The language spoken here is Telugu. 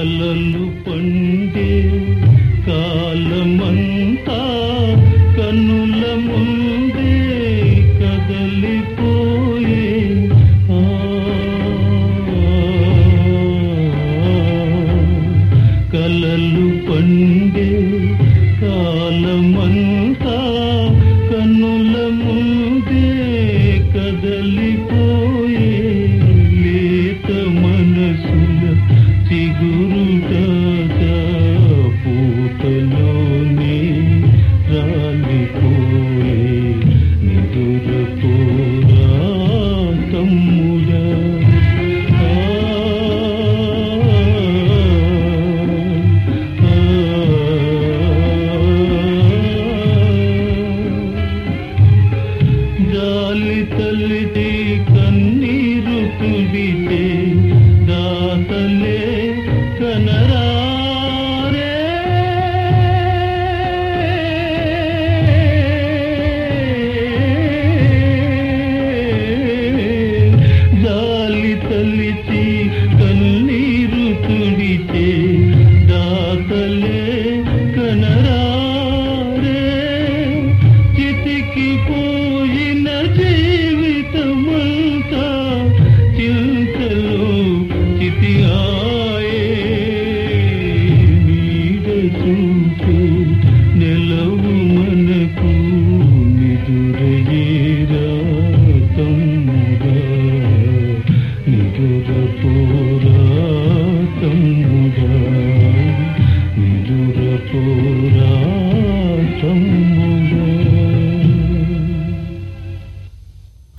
కలలు పండే కాలమంతా కన్నుల ముందే కదలిపోయే ఆ, కలలు పండే కాలమంతా కన్నుల ముందే కదలిపోయే లేత మనసుల చిగురుగా పూతలోనే రాలిపోయే నిదురపోరా తమ్ముడా జాలి తల్లిది కన్నీరు తుడితే దాతలే కనరారే జాలి తల్లిచి కన్నీరు తుడితే దాతలే కనరారే చితికి పోయిన జీవితమంతా చింతలో చితి ఆయే నీడ చూపే నెలవు